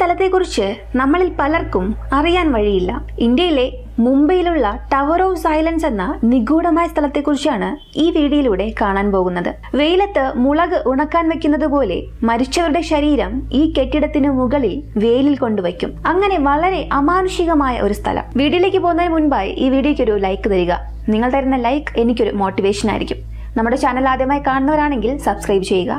സ്ഥലത്തെക്കുറിച്ച് നമ്മളിൽ പലർക്കും അറിയാൻ വഴിയില്ല ഇന്ത്യയിലെ മുംബൈയിലുള്ള ടവർ ഓഫ് സൈലൻസ് എന്ന നിഗൂഢമായ സ്ഥലത്തെക്കുറിച്ചാണ് ഈ വീഡിയോയിലൂടെ കാണാൻ പോകുന്നത് വെയിലത്ത് മുളക് ഉണക്കാൻ വെക്കുന്നത് പോലെ മരിച്ചവരുടെ ശരീരം ഈ കെട്ടിടത്തിന് മുകളിൽ വെയിലിൽ കൊണ്ടുവയ്ക്കും അങ്ങനെ വളരെ അമാനുഷികമായ ഒരു സ്ഥലം വീഡിയോയിലേക്ക് പോകുന്നതിന് മുൻപായി ഈ വീഡിയോയ്ക്ക് ഒരു ലൈക്ക് തരിക നിങ്ങൾ തരുന്ന ലൈക്ക് എനിക്കൊരു മോട്ടിവേഷൻ ആയിരിക്കും നമ്മുടെ ചാനൽ ആദ്യമായി കാണുന്നവരാണെങ്കിൽ സബ്സ്ക്രൈബ് ചെയ്യുക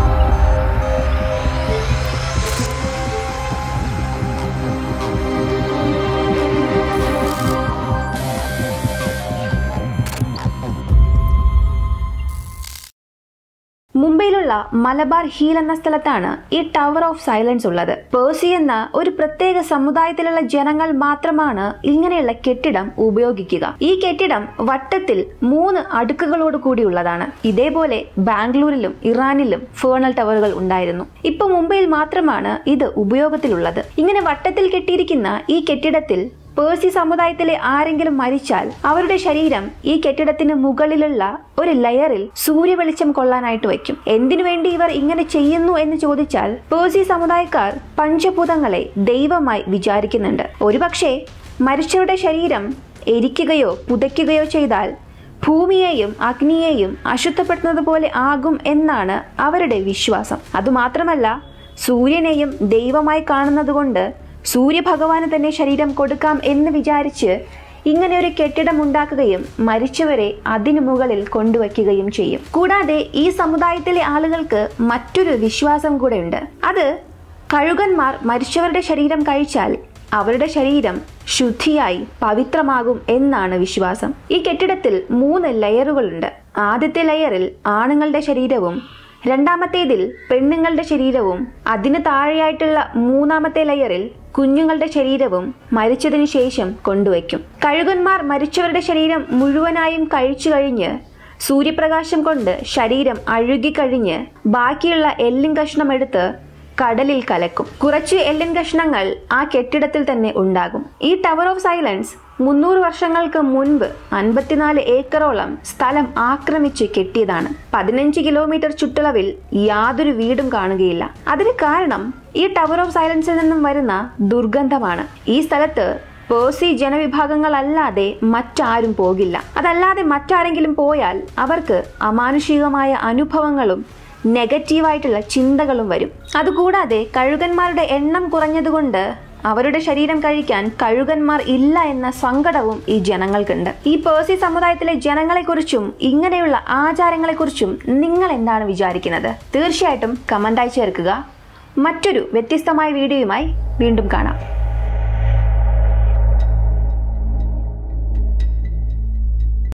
മുംബൈയിലുള്ള മലബാർ ഹീൽ എന്ന സ്ഥലത്താണ് ഈ ടവർ ഓഫ് സൈലൻസ് ഉള്ളത് പേഴ്സി എന്ന ഒരു പ്രത്യേക സമുദായത്തിലുള്ള ജനങ്ങൾ മാത്രമാണ് ഇങ്ങനെയുള്ള കെട്ടിടം ഉപയോഗിക്കുക ഈ കെട്ടിടം വട്ടത്തിൽ മൂന്ന് അടുക്കുകളോട് കൂടിയുള്ളതാണ് ഇതേപോലെ ബാംഗ്ലൂരിലും ഇറാനിലും ഫേണൽ ടവറുകൾ ഉണ്ടായിരുന്നു ഇപ്പൊ മുംബൈയിൽ മാത്രമാണ് ഇത് ഉപയോഗത്തിലുള്ളത് ഇങ്ങനെ വട്ടത്തിൽ കെട്ടിയിരിക്കുന്ന ഈ കെട്ടിടത്തിൽ പേഴ്സി സമുദായത്തിലെ ആരെങ്കിലും മരിച്ചാൽ അവരുടെ ശരീരം ഈ കെട്ടിടത്തിന് മുകളിലുള്ള ഒരു ലെയറിൽ സൂര്യവെളിച്ചം കൊള്ളാനായിട്ട് വയ്ക്കും എന്തിനു വേണ്ടി ഇവർ ഇങ്ങനെ ചെയ്യുന്നു എന്ന് ചോദിച്ചാൽ പേഴ്സി സമുദായക്കാർ പഞ്ചഭൂതങ്ങളെ ദൈവമായി വിചാരിക്കുന്നുണ്ട് ഒരുപക്ഷെ മരിച്ചവരുടെ ശരീരം എരിക്കുകയോ പുതയ്ക്കുകയോ ചെയ്താൽ ഭൂമിയെയും അഗ്നിയെയും അശുദ്ധപ്പെടുത്തുന്നത് പോലെ ആകും എന്നാണ് അവരുടെ വിശ്വാസം അതുമാത്രമല്ല സൂര്യനെയും ദൈവമായി കാണുന്നതുകൊണ്ട് സൂര്യഭഗവാന് തന്നെ ശരീരം കൊടുക്കാം എന്ന് വിചാരിച്ച് ഇങ്ങനെ ഒരു കെട്ടിടം ഉണ്ടാക്കുകയും മരിച്ചവരെ അതിനു മുകളിൽ കൊണ്ടുവയ്ക്കുകയും ചെയ്യും കൂടാതെ ഈ സമുദായത്തിലെ ആളുകൾക്ക് മറ്റൊരു വിശ്വാസം കൂടെയുണ്ട് അത് കഴുകന്മാർ മരിച്ചവരുടെ ശരീരം കഴിച്ചാൽ അവരുടെ ശരീരം ശുദ്ധിയായി പവിത്രമാകും എന്നാണ് വിശ്വാസം ഈ കെട്ടിടത്തിൽ മൂന്ന് ലെയറുകളുണ്ട് ആദ്യത്തെ ലെയറിൽ ആണുങ്ങളുടെ ശരീരവും രണ്ടാമത്തേതിൽ പെണ്ണുങ്ങളുടെ ശരീരവും അതിന് താഴെയായിട്ടുള്ള മൂന്നാമത്തെ ലെയറിൽ കുഞ്ഞുങ്ങളുടെ ശരീരവും മരിച്ചതിനു ശേഷം കൊണ്ടുവയ്ക്കും കഴുകന്മാർ മരിച്ചവരുടെ ശരീരം മുഴുവനായും കഴിച്ചു കഴിഞ്ഞ് സൂര്യപ്രകാശം കൊണ്ട് ശരീരം അഴുകിക്കഴിഞ്ഞ് ബാക്കിയുള്ള എല്ലും കഷ്ണം എടുത്ത് കടലിൽ കലക്കും കുറച്ച് എല്ലിൻ കഷ്ണങ്ങൾ ആ കെട്ടിടത്തിൽ തന്നെ ഉണ്ടാകും ഈ ടവർ ഓഫ് സൈലൻസ് മുന്നൂറ് വർഷങ്ങൾക്ക് മുൻപ് അൻപത്തിനാല് ഏക്കറോളം സ്ഥലം ആക്രമിച്ച് കെട്ടിയതാണ് പതിനഞ്ച് കിലോമീറ്റർ ചുറ്റളവിൽ യാതൊരു വീടും കാണുകയില്ല അതിന് കാരണം ഈ ടവർ ഓഫ് സൈലൻസിൽ നിന്നും വരുന്ന ദുർഗന്ധമാണ് ഈ സ്ഥലത്ത് പേഴ്സി ജനവിഭാഗങ്ങളല്ലാതെ മറ്റാരും പോകില്ല അതല്ലാതെ മറ്റാരെങ്കിലും പോയാൽ അവർക്ക് അമാനുഷികമായ അനുഭവങ്ങളും നെഗറ്റീവായിട്ടുള്ള ചിന്തകളും വരും അതുകൂടാതെ കഴുകന്മാരുടെ എണ്ണം കുറഞ്ഞതുകൊണ്ട് അവരുടെ ശരീരം കഴിക്കാൻ കഴുകന്മാർ ഇല്ല എന്ന സങ്കടവും ഈ ജനങ്ങൾക്കുണ്ട് ഈ പേഴ്സി സമുദായത്തിലെ ജനങ്ങളെക്കുറിച്ചും ഇങ്ങനെയുള്ള ആചാരങ്ങളെക്കുറിച്ചും നിങ്ങൾ എന്താണ് വിചാരിക്കുന്നത് തീർച്ചയായിട്ടും കമന്റായി ചേർക്കുക മറ്റൊരു വ്യത്യസ്തമായ വീഡിയോയുമായി വീണ്ടും കാണാം